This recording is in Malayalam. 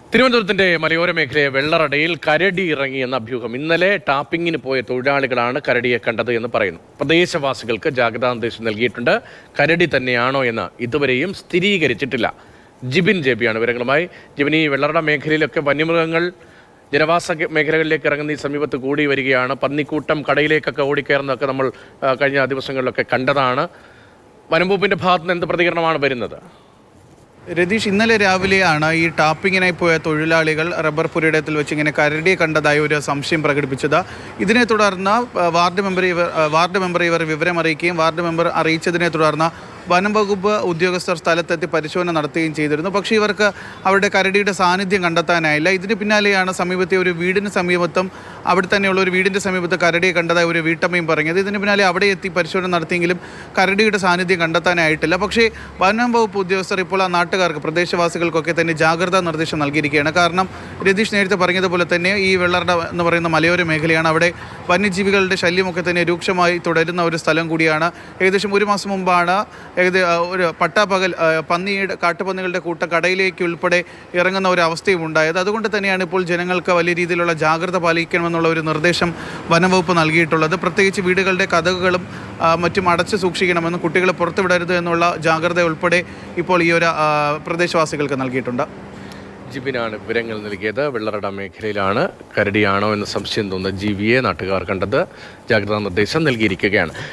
തിരുവനന്തപുരത്തിന്റെ മലയോര മേഖലയെ വെള്ളറടയിൽ കരടി ഇറങ്ങി എന്ന അഭ്യൂഹം ഇന്നലെ ടാപ്പിങ്ങിന് പോയ തൊഴിലാളികളാണ് കരടിയെ കണ്ടത് എന്ന് പറയുന്നു പ്രദേശവാസികൾക്ക് ജാഗ്രതാ നിർദ്ദേശം നൽകിയിട്ടുണ്ട് കരടി തന്നെയാണോ എന്ന് ഇതുവരെയും സ്ഥിരീകരിച്ചിട്ടില്ല ജിബിൻ ജെബിയാണ് വിവരങ്ങളുമായി ജിബിൻ ഈ വെള്ളറട മേഖലയിലൊക്കെ വന്യമൃഗങ്ങൾ ജനവാസ ഗ- മേഖലകളിലേക്ക് ഇറങ്ങുന്ന ഈ സമീപത്ത് കൂടി വരികയാണ് പന്നിക്കൂട്ടം കടയിലേക്കൊക്കെ ഓടിക്കയറുന്നതൊക്കെ നമ്മൾ ആ, കഴിഞ്ഞ ദിവസങ്ങളിലൊക്കെ കണ്ടതാണ് വനംവകുപ്പിന്റെ ഭാഗത്ത് നിന്ന് എന്ത് പ്രതികരണമാണ് വരുന്നത് രതീഷ് ഇന്നലെ രാവിലെയാണ് ഈ ടാപ്പിങ്ങിനായി പോയ തൊഴിലാളികൾ റബ്ബർ പുരയിടത്തിൽ വെച്ച് ഇങ്ങനെ കരടിയെ കണ്ടതായി ഒരു സംശയം പ്രകടിപ്പിച്ചത് ഇതിനെ തുടർന്ന് ആ, വാർഡ് മെമ്പർ ഇവർ ആ, വാർഡ് മെമ്പർ ഇവർ വിവരം അറിയിക്കുകയും വാർഡ് മെമ്പർ അറിയിച്ചതിനെ തുടർന്ന് വനം വകുപ്പ് ഉദ്യോഗസ്ഥർ സ്ഥലത്തെത്തി പരിശോധന നടത്തുകയും ചെയ്തിരുന്നു പക്ഷേ ഇവർക്ക് അവരുടെ കരടിയുടെ സാന്നിധ്യം കണ്ടെത്താനായില്ല ഇതിന് പിന്നാലെയാണ് സമീപത്തെ ഒരു വീടിന് സമീപത്തും അവിടെ തന്നെയുള്ള ഒരു വീടിൻ്റെ സമീപത്ത് കരടിയെ കണ്ടതായി ഒരു വീട്ടമ്മയും പറഞ്ഞത് ഇതിന് പിന്നാലെ അവിടെ എത്തി പരിശോധന നടത്തിയെങ്കിലും കരടിയുടെ സാന്നിധ്യം കണ്ടെത്താനായിട്ടില്ല പക്ഷേ വനം വകുപ്പ് ഉദ്യോഗസ്ഥർ ഇപ്പോൾ ആ നാട്ടുകാർക്ക് പ്രദേശവാസികൾക്കൊക്കെ തന്നെ ജാഗ്രതാ നിർദ്ദേശം നൽകിയിരിക്കുകയാണ് കാരണം രതീഷ് നേരത്തെ പറഞ്ഞതുപോലെ തന്നെ ഈ വെള്ളറട എന്ന് പറയുന്ന മലയോര മേഖലയാണ് അവിടെ വന്യജീവികളുടെ ശല്യമൊക്കെ തന്നെ രൂക്ഷമായി തുടരുന്ന ഒരു സ്ഥലം കൂടിയാണ് ഏകദേശം ഒരു മാസം മുമ്പാണ് ഏകദേശം ഒരു പട്ടാപ്പകൽ ആ, പന്നിയുടെ കാട്ടുപന്നികളുടെ കൂട്ടം കടയിലേക്ക് ഉൾപ്പെടെ ഇറങ്ങുന്ന ഒരു അവസ്ഥയും ഉണ്ടായത് അതുകൊണ്ട് തന്നെയാണ് ഇപ്പോൾ ജനങ്ങൾക്ക് വലിയ രീതിയിലുള്ള ജാഗ്രത പാലിക്കണമെന്നുള്ള ഒരു നിർദ്ദേശം വനംവകുപ്പ് നൽകിയിട്ടുള്ളത് പ്രത്യേകിച്ച് വീടുകളുടെ കഥകുകളും ആ, മറ്റും അടച്ചു സൂക്ഷിക്കണമെന്നും കുട്ടികളെ പുറത്തുവിടരുത് എന്നുള്ള ജാഗ്രത ഉൾപ്പെടെ ഇപ്പോൾ ഈ ഒരു ആ, പ്രദേശവാസികൾക്ക് നൽകിയിട്ടുണ്ട് ജിബിനാണ് വിവരങ്ങൾ നൽകിയത് വെള്ളറട മേഖലയിലാണ് കരടിയാണോ എന്ന് സംശയം തോന്നുന്ന ജീവിയെ നാട്ടുകാർ കണ്ടത് ജാഗ്രതാ നിർദ്ദേശം നൽകിയിരിക്കുകയാണ്